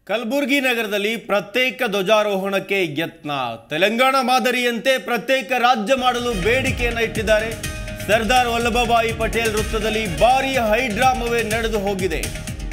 ಕಲಬುರಗಿ ನಗರದಲ್ಲಿ ಪ್ರತ್ಯೇಕ ಧ್ವಜಾರೋಹಣಕ್ಕೆ ಯತ್ನ ತೆಲಂಗಾಣ ಮಾದರಿಯಂತೆ ಪ್ರತ್ಯೇಕ ರಾಜ್ಯ ಮಾಡಲು ಬೇಡಿಕೆಯನ್ನು ಇಟ್ಟಿದ್ದಾರೆ ಸರ್ದಾರ್ ವಲ್ಲಭಭಾಯಿ ಪಟೇಲ್ ವೃತ್ತದಲ್ಲಿ ಭಾರೀ ಹೈಡ್ರಾಮವೇ ನಡೆದು ಹೋಗಿದೆ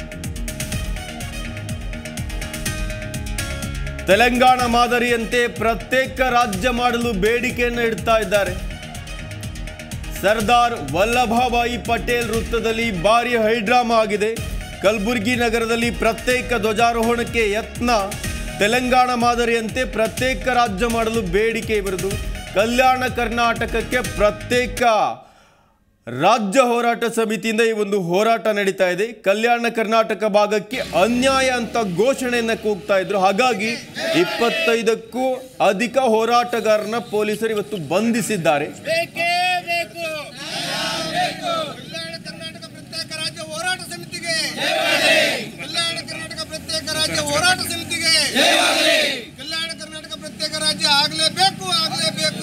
ತೆಲಂಗಾಣ ಮಾದರಿಯಂತೆ ಪ್ರತ್ಯೇಕ ರಾಜ್ಯ ಮಾಡಲು ಬೇಡಿಕೆಯನ್ನು ಇಡ್ತಾ ಇದ್ದಾರೆ ಸರ್ದಾರ್ ವಲ್ಲಭಭಾಯಿ ಪಟೇಲ್ ವೃತ್ತದಲ್ಲಿ ಭಾರಿ ಹೈಡ್ರಾಮಾ ಆಗಿದೆ ಕಲಬುರಗಿ ನಗರದಲ್ಲಿ ಪ್ರತ್ಯೇಕ ಧ್ವಜಾರೋಹಣಕ್ಕೆ ಯತ್ನ ತೆಲಂಗಾಣ ಮಾದರಿಯಂತೆ ಪ್ರತ್ಯೇಕ ರಾಜ್ಯ ಮಾಡಲು ಬೇಡಿಕೆ ಇವರದು ಕಲ್ಯಾಣ ಕರ್ನಾಟಕಕ್ಕೆ ಪ್ರತ್ಯೇಕ ರಾಜ್ಯ ಹೋರಾಟ ಸಮಿತಿಯಿಂದ ಈ ಒಂದು ಹೋರಾಟ ನಡೀತಾ ಇದೆ ಕಲ್ಯಾಣ ಕರ್ನಾಟಕ ಭಾಗಕ್ಕೆ ಅನ್ಯಾಯ ಅಂತ ಘೋಷಣೆಯನ್ನ ಕೂಗ್ತಾ ಇದ್ರು ಹಾಗಾಗಿ ಇಪ್ಪತ್ತೈದಕ್ಕೂ ಅಧಿಕ ಹೋರಾಟಗಾರನ ಪೊಲೀಸರು ಇವತ್ತು ಬಂಧಿಸಿದ್ದಾರೆ ಬೇಕೇ ಬೇಕು ಕಲ್ಯಾಣ ಕರ್ನಾಟಕ ಪ್ರತ್ಯೇಕ ರಾಜ್ಯ ಹೋರಾಟ ಸಮಿತಿಗೆ ಕಲ್ಯಾಣ ಕರ್ನಾಟಕ ಪ್ರತ್ಯೇಕ ರಾಜ್ಯ ಹೋರಾಟ ಸಮಿತಿಗೆ ಕಲ್ಯಾಣ ಕರ್ನಾಟಕ ಪ್ರತ್ಯೇಕ ರಾಜ್ಯ ಆಗಲೇಬೇಕು ಆಗಲೇಬೇಕು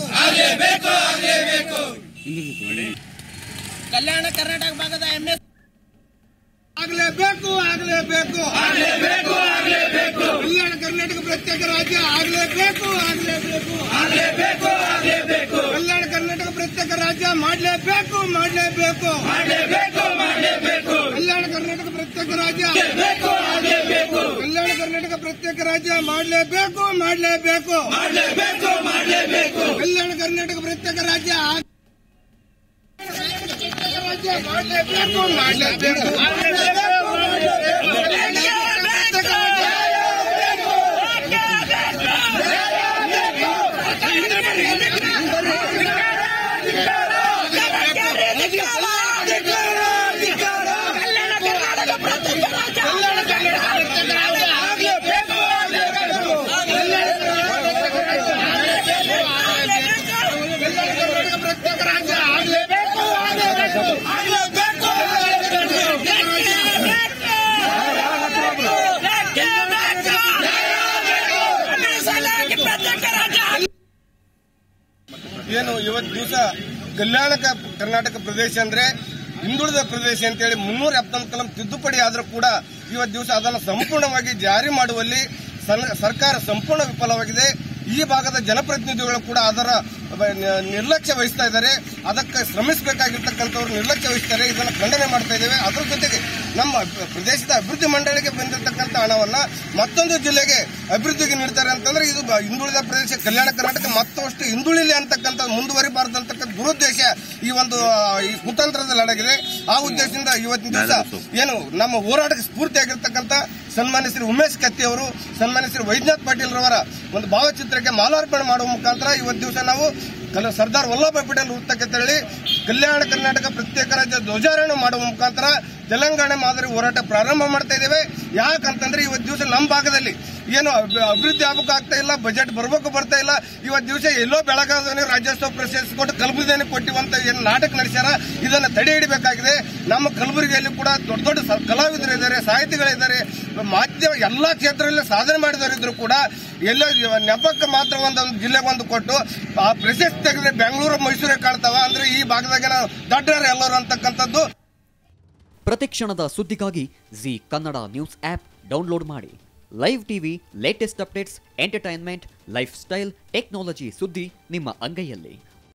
ಕಲ್ಯಾಣ ಕರ್ನಾಟಕ ಭಾಗದ ಎಂ ಎಸ್ ಆಗಲೇಬೇಕು ಆಗಲೇಬೇಕು ಆಗಲೇಬೇಕು ಆಗಲೇಬೇಕು ಕಲ್ಯಾಣ ಕರ್ನಾಟಕ ಪ್ರತ್ಯೇಕ ರಾಜ್ಯ ಆಗಲೇಬೇಕು ಆಗಲೇಬೇಕು ಆಗಲೇಬೇಕು ಆಗಲೇಬೇಕು ಕಲ್ಯಾಣ ಕರ್ನಾಟಕ ಪ್ರತ್ಯೇಕ ರಾಜ್ಯ ಮಾಡಲೇಬೇಕು ಮಾಡಲೇಬೇಕು ಮಾಡಲೇಬೇಕು ಮಾಡಲೇಬೇಕು ಕಲ್ಯಾಣ ಕರ್ನಾಟಕ ಪ್ರತ್ಯೇಕ ರಾಜ್ಯ ಬೇಕು ಆಗಲೇಬೇಕು ಕಲ್ಯಾಣ ಕರ್ನಾಟಕ ಪ್ರತ್ಯೇಕ ರಾಜ್ಯ ಮಾಡಲೇಬೇಕು ಮಾಡಲೇಬೇಕು ಮಾಡಲೇಬೇಕು ಮಾಡಲೇಬೇಕು ಕಲ್ಯಾಣ ಕರ್ನಾಟಕ ಪ್ರತ್ಯೇಕ ರಾಜ್ಯ ಆಗ್- ರಾಜ್ಯ ಮಾಡಲೇಬೇಕು ಮಾಡಲೇಬೇಕು ಪ್ರತ್ಯೇಕ ರಾಜ್ಯ ಆಗಲೇಬೇಕು ಆಗಲೇಬೇಕು ಏನು ಇವತ್ತು ದಿವಸ ಕಲ್ಯಾಣ ಕ- ಕರ್ನಾಟಕ ಪ್ರದೇಶ ಅಂದ್ರೆ ಹಿಂದುಳಿದ ಪ್ರದೇಶ ಅಂತೇಳಿ ಮುನ್ನೂರ ಎಪ್ಪತ್ತೊಂದು ಕಲಂ ತಿದ್ದುಪಡಿ ಆದರೂ ಕೂಡ ಇವತ್ತು ದಿವಸ ಅದನ್ನು ಸಂಪೂರ್ಣವಾಗಿ ಜಾರಿ ಮಾಡುವಲ್ಲಿ ಸನ್- ಸರ್ಕಾರ ಸಂಪೂರ್ಣ ವಿಫಲವಾಗಿದೆ ಈ ಭಾಗದ ಜನಪ್ರತಿನಿಧಿಗಳು ಕೂಡ ಅದರ ಬ- ನ- ನಿರ್ಲಕ್ಷ್ಯ ವಹಿಸ್ತಾ ಇದ್ದಾರೆ ಅದಕ್ಕೆ ಶ್ರಮಿಸಬೇಕಾಗಿರ್ತಕ್ಕಂಥವ್ರು ನಿರ್ಲಕ್ಷ್ಯ ವಹಿಸ್ತಾರೆ ಇದನ್ನು ಖಂಡನೆ ಮಾಡ್ತಾ ಇದ್ದೇವೆ ಅದರ ಜೊತೆಗೆ ನಮ್ಮ ಪ್ರ- ಪ್ರದೇಶದ ಅಭಿವೃದ್ಧಿ ಮಂಡಳಿಗೆ ಬಂದಿರತಕ್ಕಂಥ ಹಣವನ್ನ ಮತ್ತೊಂದು ಜಿಲ್ಲೆಗೆ ಅಭಿವೃದ್ಧಿಗೆ ನೀಡ್ತಾರೆ ಅಂತಂದ್ರೆ ಇದು ಬ- ಹಿಂದುಳಿದ ಪ್ರದೇಶ ಕಲ್ಯಾಣ ಕರ್ನಾಟಕ ಮತ್ತಷ್ಟು ಹಿಂದುಳಿಲಿ ಅಂತಕ್ಕಂಥ ಮುಂದುವರಿಬಾರದು ಅಂತಕ್ಕಂಥ ದುರುದ್ದೇಶ ಈ ಒಂದು ಆ, ಈ ಕುತಂತ್ರದಲ್ಲಿ ಅಡಗಿದೆ ಆ ಉದ್ದೇಶದಿಂದ ಇವತ್ತಿನ ದಿವಸ ಏನು ನಮ್ಮ ಹೋರಾಟಕ್ಕೆ ಸ್ಫೂರ್ತಿಯಾಗಿರ್ತಕ್ಕಂಥ ಸನ್ಮಾನ್ಯ ಶ್ರೀ ಉಮೇಶ್ ಕತ್ತಿ ಅವರು ಸನ್ಮಾನ್ಯ ಶ್ರೀ ವೈದ್ಯನಾಥ್ ಪಾಟೀಲ್ ರವರ ಒಂದು ಭಾವಚಿತ್ರಕ್ಕೆ ಮಾಲಾರ್ಪಣೆ ಮಾಡುವ ಮುಖಾಂತರ ಇವತ್ತು ದಿವಸ ನಾವು ಕಲ ಸರ್ದಾರ್ ವಲ್ಲಭಾಯ್ ಪಟೇಲ್ ವೃತ್ತಕ್ಕೆ ತೆರಳಿ ಕಲ್ಯಾಣ ಕರ್ನಾಟಕ ಪ್ರತ್ಯೇಕ ರಾಜ್ಯ ಧ್ವಜಾರೋಹಣ ಮಾಡುವ ಮುಖಾಂತರ ತೆಲಂಗಾಣ ಮಾದರಿ ಹೋರಾಟ ಪ್ರಾರಂಭ ಮಾಡ್ತಾ ಇದ್ದೇವೆ ಯಾಕಂತಂದ್ರೆ ಇವತ್ತು ದಿವಸ ನಮ್ಮ ಭಾಗದಲ್ಲಿ ಏನು ಅಭಿ- ಅಭಿವೃದ್ಧಿ ಆಗಬೇಕು ಆಗ್ತಾ ಇಲ್ಲ ಬಜೆಟ್ ಬರಬೇಕು ಬರ್ತಾ ಇಲ್ಲ ಇವತ್ತು ದಿವಸ ಎಲ್ಲೋ ಬೆಳಗಾವಿ ರಾಜ್ಯೋತ್ಸವ ಪ್ರಶಸ್ತಿ ಕೊಟ್ಟು ಕಲಬುರಗಿಯನ್ನು ಕೊಟ್ಟಿವಂತ ಏನು ನಾಟಕ ನಡೆಸ್ಯಾರ ಇದನ್ನು ತಡೆ ಹಿಡಿಬೇಕಾಗಿದೆ ನಮ್ಮ ಕಲಬುರಗಿಯಲ್ಲಿ ಕೂಡ ದೊಡ್ಡ ದೊಡ್ಡ ಸ- ಕಲಾವಿದರು ಇದ್ದಾರೆ ಸಾಹಿತಿಗಳಿದ್ದಾರೆ ಮಾಧ್ಯಮ ಎಲ್ಲಾ ಕ್ಷೇತ್ರದಲ್ಲಿ ಸಾಧನೆ ಮಾಡಿದವರಿದ್ರು ಕೂಡ ಎಲ್ಲೋ ನೆಪಕ್ಕೆ ಮಾತ್ರ ಒಂದೊಂದು ಜಿಲ್ಲೆಗೆ ಒಂದು ಕೊಟ್ಟು ಆ ಪ್ರಶಸ್ತಿ ತೆಗೆದ್ರೆ ಬೆಂಗಳೂರು ಮೈಸೂರೇ ಕಾಣ್ತಾವ ಅಂದ್ರೆ ಈ ಭಾಗದಾಗಿನ ದಡ್ಡರು ಎಲ್ಲರೂ ಅಂತಕ್ಕಂಥದ್ದು ಪ್ರತಿಕ್ಷಣದ ಸುದ್ದಿಗಾಗಿ Zee Kannada news app download ಮಾಡಿ live TV latest updates entertainment lifestyle technology ಸುದ್ದಿ ನಿಮ್ಮ ಅಂಗೈಯಲ್ಲಿ